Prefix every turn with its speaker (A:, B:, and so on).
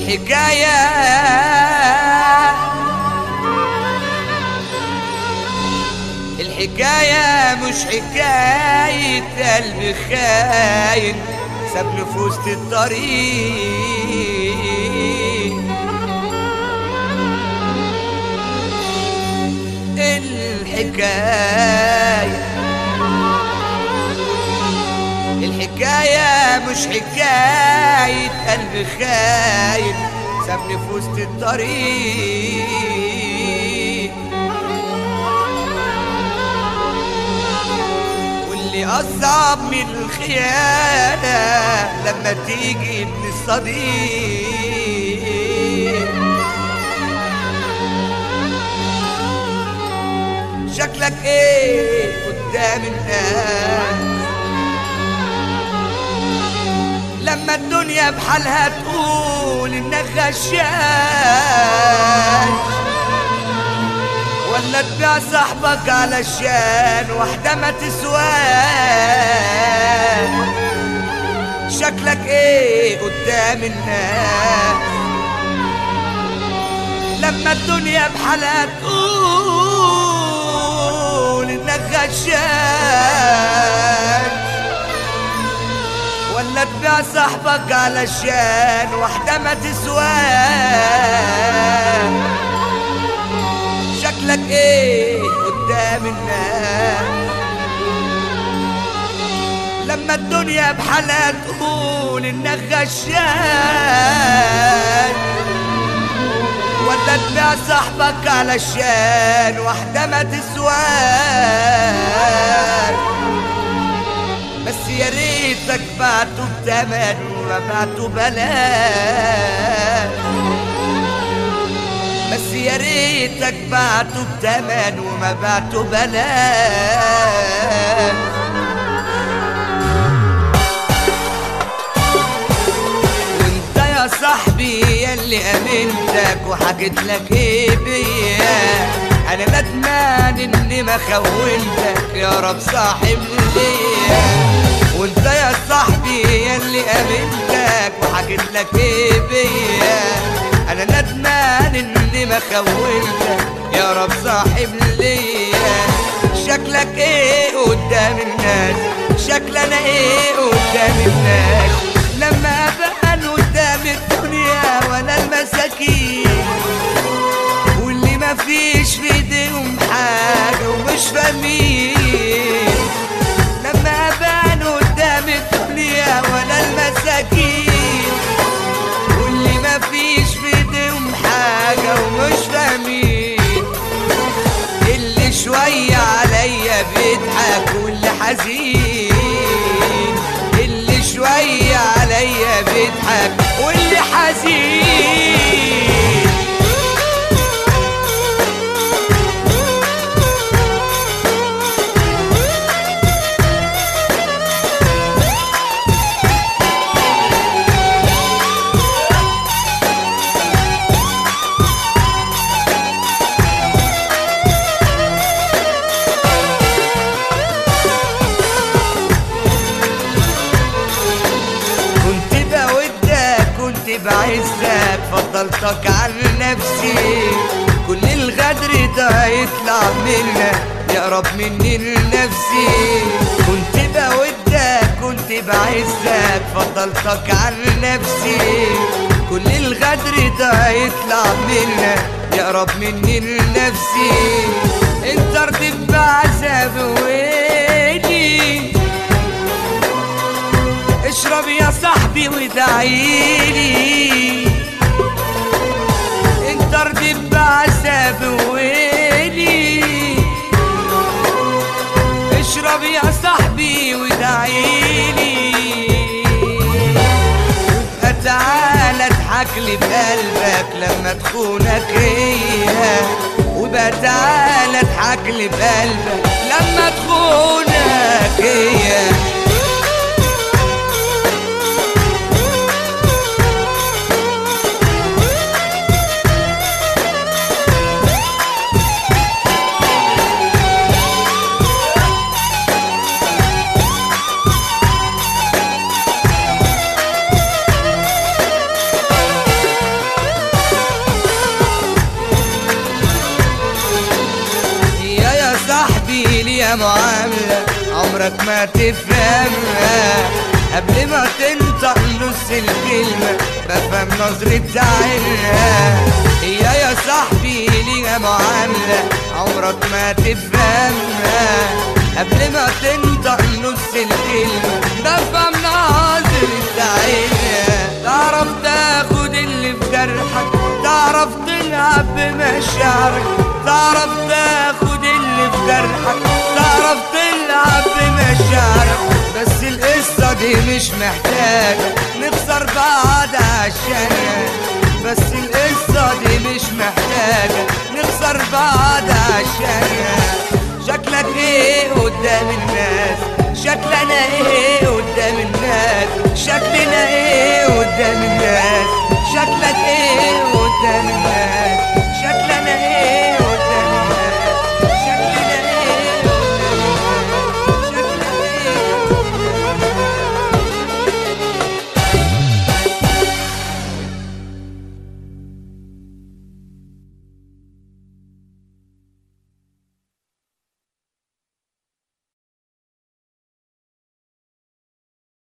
A: الحكاية الحكاية مش حكاية قلب خاين سابني في وسط الطريق الحكاية الحكاية مش حكاية قلب خاين سابني في وسط الطريق واللي أصعب من الخيانة لما تيجي من الصديق شكلك ايه قدام الناس لما الدنيا بحالها تقول انك غشاش ولا تبيع صاحبك علشان واحدة ما تسواش شكلك ايه قدام الناس لما الدنيا بحالها تقول انك غشاش ولا تبيع صاحبك علشان واحدة ما تسواش شكلك ايه قدام الناس لما الدنيا بحالها تقول انك غشاش ولا تبيع صاحبك علشان واحدة ما تسواش بس يا ريتك بعته بتمن وما بعته بلاش بس يا ريتك بعته بتمن وما بعته بلاش وانت يا صاحبي ياللي امنتك وحكيت لك ايه بيا انا ندمان اني ما خونتك يا رب صاحب ليا وانت يا صاحبي ياللي امنتك وحكيت لك ايه بيا انا ندمان اني ما خونتك يا رب صاحب ليا شكلك ايه قدام الناس شكل انا ايه قدام الناس لما ابان قدام الدنيا وانا المساكين واللي ما فيش في ايديهم حاجه ومش فاهمين لما ابان قدام الدنيا وانا المساكين واللي ما فيش في ايديهم حاجه ومش فاهمين اللي شويه عليا بيضحك واللي حزين اللي شويه عليا بيضحك واللي حزين كنت بودك كنت بعزك فضلتك عن نفسي كل الغدر ده يطلع منك يقرب مني لنفسي كنت بودك كنت بعزك فضلتك عن نفسي كل الغدر ده يطلع منك يقرب مني لنفسي انت رضيت بعذاب ويلي اشرب يا صاحبي وادعيلي انت رضيت بعذاب ويلي اشرب يا صاحبي وادعيلي وابقى تعالى اضحك لي بقلبك لما تخونك هي وبقى تعالى اضحك لي بقلبك لما تخونك هي ليها معاملة عمرك ما تفهمها قبل ما تنطق نص الكلمة بفهم نظرة عينها هي يا صاحبي ليها معاملة عمرك ما تفهمها قبل ما تنطق نص الكلمة بفهم نظرة عينها تعرف تاخد اللي في جرحك تعرف تلعب بمشاعرك تعرف تاخد اللي في جرحك تعرف تلعب بمشاعرك بس القصة دي مش محتاجة نخسر بعض عشانها بس القصة دي مش محتاجة نخسر بعض عشانها شكلك ايه قدام الناس شكلنا ايه قدام الناس شكلنا ايه قدام الناس شكلك ايه قدام الناس